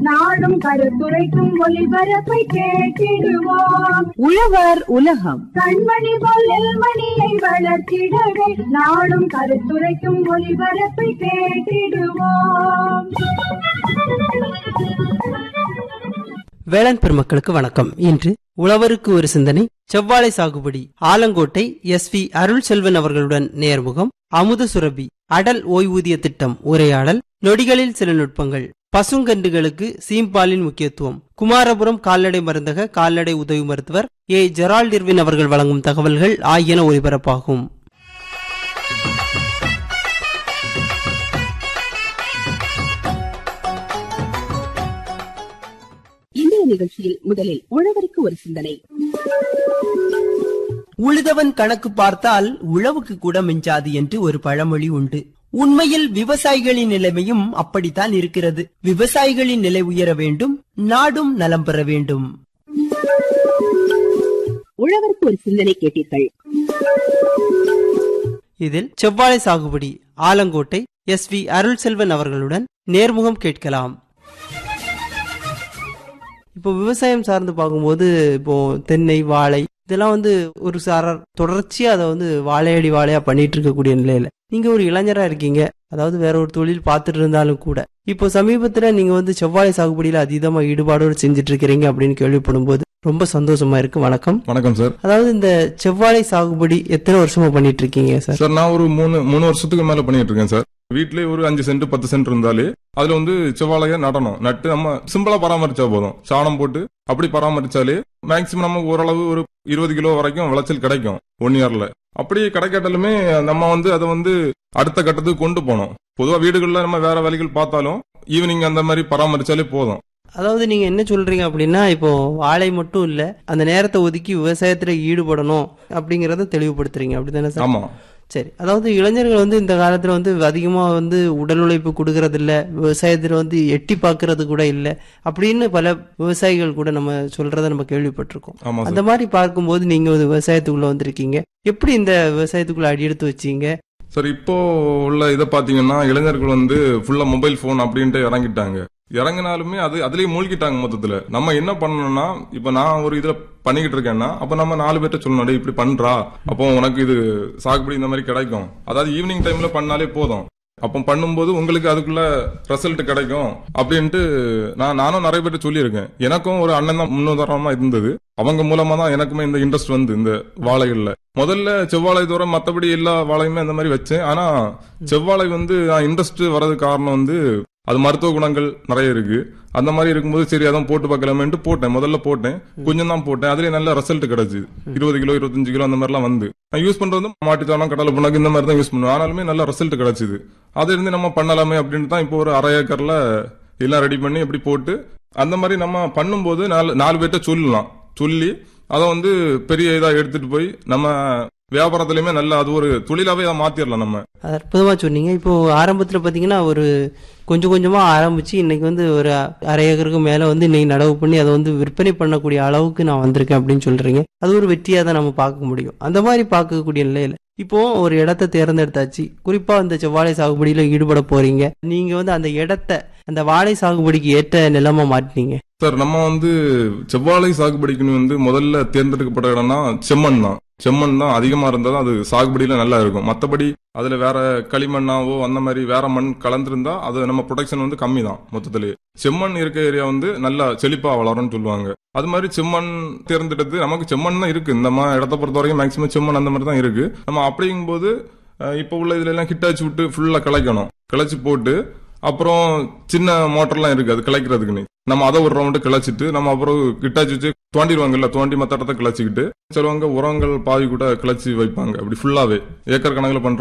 நாடும் கருத்துரைக்கும் ஒளிபரப்பை கேட்டிடுவோம் உழவர் உலகம் கண்மணி போல் மணியை வளர்த்திடவே நாடும் கருத்துரைக்கும் ஒளிபரப்பை கேட்டிடுவோம் வேளாண் பெருமக்களுக்கு வணக்கம் இன்று உழவருக்கு ஒரு சிந்தனை செவ்வாழை சாகுபடி ஆலங்கோட்டை எஸ் வி அருள் செல்வன் அவர்களுடன் நேர்முகம் அமுத சுரபி அடல் ஓய்வூதிய திட்டம் உரையாடல் நொடிகளில் சில நுட்பங்கள் பசுங்கன்றுகளுக்கு சீம்பாலின் முக்கியத்துவம் குமாரபுரம் கால்நடை மருந்தக கால்நடை உதவி மருத்துவர் ஏ ஜெரால்டிர்வின் அவர்கள் வழங்கும் தகவல்கள் ஆகியன ஒலிபரப்பாகும் இன்றைய நிகழ்ச்சியில் முதலில் உழவருக்கு ஒரு சிந்தனை உழுதவன் கணக்கு பார்த்தால் உழவுக்கு கூட மிஞ்சாது என்று ஒரு பழமொழி உண்டு உண்மையில் விவசாயிகளின் நிலைமையும் அப்படித்தான் இருக்கிறது விவசாயிகளின் நிலை உயர வேண்டும் நாடும் நலம் பெற வேண்டும் உழவருக்கு ஒரு சிந்தனை கேட்டீர்கள் இதில் செவ்வாழை சாகுபடி ஆலங்கோட்டை எஸ் வி அருள் செல்வன் அவர்களுடன் நேர்முகம் கேட்கலாம் இப்போ விவசாயம் சார்ந்து பார்க்கும்போது இப்போ தென்னை வாழை இதெல்லாம் வந்து ஒரு சாரர் தொடர்ச்சியா அதை வந்து வாழையடி வாழையா பண்ணிட்டு இருக்கக்கூடிய நிலையில நீங்க ஒரு இளைஞரா இருக்கீங்க அதாவது வேற ஒரு தொழில் பார்த்துட்டு இருந்தாலும் கூட இப்போ சமீபத்துல நீங்க வந்து செவ்வாழை சாகுபடியில அதீதமா ஈடுபாடோடு செஞ்சுட்டு இருக்கிறீங்க அப்படின்னு கேள்விப்படும் போது ரொம்ப சந்தோஷமா இருக்கு வணக்கம் வணக்கம் சார் அதாவது இந்த செவ்வாழை சாகுபடி எத்தனை வருஷமா பண்ணிட்டு இருக்கீங்க சார் சார் நான் ஒரு மூணு மூணு வருஷத்துக்கு மேல பண்ணிட்டு இருக்கேன் சார் வீட்லயே ஒரு அஞ்சு சென்ட் பத்து சென்ட் இருந்தாலே அதுல வந்து செவ்வாழைய நடணும் நட்டு நம்ம சிம்பிளா பராமரிச்சா போதும் சாணம் போட்டு அப்படி பராமரிச்சாலே மேக்சிமம் நமக்கு ஓரளவு ஒரு இருபது கிலோ வரைக்கும் விளைச்சல் கிடைக்கும் ஒன் இயர்ல அப்படி கிடைக்காட்டாலுமே நம்ம வந்து அதை வந்து அடுத்த கட்டத்துக்கு கொண்டு போனோம் பொதுவா வீடுகள்ல நம்ம வேற வேலைகள் பார்த்தாலும் ஈவினிங் அந்த மாதிரி பராமரிச்சாலே போதும் அதாவது நீங்க என்ன சொல்றீங்க அப்படின்னா இப்போ வாழை மட்டும் இல்ல அந்த நேரத்தை ஒதுக்கி விவசாயத்துல ஈடுபடணும் அப்படிங்கறத தெளிவுபடுத்துறீங்க அப்படிதானே சார் ஆமா சரி அதாவது இளைஞர்கள் வந்து இந்த காலத்துல வந்து அதிகமா வந்து உடல் உழைப்பு கொடுக்கறது இல்ல விவசாயத்துல வந்து எட்டி பார்க்கறது கூட இல்ல அப்படின்னு பல விவசாயிகள் கூட நம்ம சொல்றத நம்ம கேள்விப்பட்டிருக்கோம் ஆமா சார் அந்த மாதிரி பார்க்கும்போது நீங்க வந்து விவசாயத்துக்குள்ள வந்திருக்கீங்க எப்படி இந்த விவசாயத்துக்குள்ள அடி எடுத்து வச்சீங்க சார் இப்போ உள்ள இதை பாத்தீங்கன்னா இளைஞர்கள் வந்து ஃபுல்லா மொபைல் போன் அப்படின்ட்டு இறங்கிட்டாங்க இறங்கினாலுமே அது அதுலயே மூழ்கிட்டாங்க மொத்தத்துல நம்ம என்ன பண்ணணும்னா இப்ப நான் ஒரு இதுல பண்ணிக்கிட்டு இருக்கேன்னா அப்ப நம்ம நாலு பேர்ட்ட சொல்லணும் "டேய், இப்படி பண்றா அப்போ உனக்கு இது சாகுபடி இந்த மாதிரி கிடைக்கும் அதாவது ஈவினிங் டைம்ல பண்ணாலே போதும் அப்போ பண்ணும்போது உங்களுக்கு அதுக்குள்ள ரிசல்ட் கிடைக்கும் அப்படின்ட்டு நான் நானும் நிறைய பேர்ட்ட சொல்லியிருக்கேன் எனக்கும் ஒரு அண்ணன் தான் முன்னுதாரணமா இருந்தது அவங்க மூலமா தான் எனக்குமே இந்த இன்ட்ரெஸ்ட் வந்து இந்த வாழைகள்ல முதல்ல செவ்வாழை தவிர மத்தபடி எல்லா வாழையுமே அந்த மாதிரி வச்சேன் ஆனா செவ்வாழை வந்து நான் இன்ட்ரெஸ்ட் வர்றதுக்கு காரணம் வந்து அது மருத்துவ குணங்கள் நிறைய இருக்கு அந்த மாதிரி இருக்கும்போது சரி அதான் போட்டு பார்க்கலாமேன்ட்டு போட்டேன் முதல்ல போட்டேன் கொஞ்சம் தான் போட்டேன் அதுலயே நல்ல ரிசல்ட் கிடைச்சு இருபது கிலோ இருபத்தஞ்சு கிலோ அந்த மாதிரிலாம் வந்து நான் யூஸ் பண்றது வந்து மாட்டுச்சாணம் கடலை புண்ணாக்கு இந்த மாதிரி தான் யூஸ் பண்ணுவேன் ஆனாலுமே நல்ல ரிசல்ட் கிடைச்சிது அது இருந்து நம்ம பண்ணலாமே அப்படின்ட்டு தான் இப்போ ஒரு அரை ஏக்கர்ல எல்லாம் ரெடி பண்ணி எப்படி போட்டு அந்த மாதிரி நம்ம பண்ணும்போது நாலு நாலு பேர்ட்ட சொல்லலாம் சொல்லி அதை வந்து பெரிய இதா எடுத்துட்டு போய் நம்ம வியாபாரத்திலயுமே நல்ல அது ஒரு தொழிலாவே அதை மாத்திரலாம் நம்ம அது அற்புதமா சொன்னீங்க இப்போ ஆரம்பத்துல பாத்தீங்கன்னா ஒரு கொஞ்சம் கொஞ்சமா ஆரம்பிச்சு இன்னைக்கு வந்து ஒரு அரை ஏக்கருக்கு மேல வந்து இன்னைக்கு நடவு பண்ணி அதை வந்து விற்பனை பண்ணக்கூடிய அளவுக்கு நான் வந்திருக்கேன் அப்படின்னு சொல்றீங்க அது ஒரு வெற்றியா தான் நம்ம பார்க்க முடியும் அந்த மாதிரி பார்க்கக்கூடிய நிலையில இப்போ ஒரு இடத்த தேர்ந்தெடுத்தாச்சு குறிப்பா இந்த செவ்வாழை சாகுபடியில ஈடுபட போறீங்க நீங்க வந்து அந்த இடத்த அந்த வாழை சாகுபடிக்கு ஏற்ற நிலமா மாட்டினீங்க சார் நம்ம வந்து செவ்வாழை சாகுபடிக்குன்னு வந்து முதல்ல தேர்ந்தெடுக்கப்பட்ட இடம்னா செம்மண் தான் செம்மண் தான் அதிகமா இருந்தா தான் அது சாகுபடியில நல்லா இருக்கும் மத்தபடி அதுல வேற களிமண்ணாவோ அந்த மாதிரி வேற மண் கலந்திருந்தா அது நம்ம ப்ரொடெக்ஷன் வந்து கம்மி தான் மொத்தத்திலேயே செம்மண் இருக்க ஏரியா வந்து நல்லா செழிப்பா வளரும்னு சொல்லுவாங்க அது மாதிரி செம்மண் தேர்ந்தெடுத்து நமக்கு செம்மண் தான் இருக்கு இந்த மாதிரி இடத்த பொறுத்த வரைக்கும் மேக்சிமம் செம்மண் அந்த மாதிரி தான் இருக்கு நம்ம அப்படிங்கும்போது அஹ், இப்போ உள்ள இதுல எல்லாம் கிட்டாச்சு விட்டு ஃபுல்லா கிளைக்கணும் கிளச்சி போட்டு அப்புறம் சின்ன மோட்டர்லாம் இருக்கு அது கிளைக்கிறதுக்குன்னு நம்ம அதை ஒரு ரவுண்டு கிளச்சிட்டு நம்ம அப்புறம் கிட்டாச்சு வச்சு தோண்டிடுவாங்கல்ல தோண்டி மத்த இடத்த கிளச்சிக்கிட்டு சிலவங்க உரங்கள் பாவி கூட கிளச்சி வைப்பாங்க அப்படி ஃபுல்லாவே ஏக்கர் கணக்குல பண்ற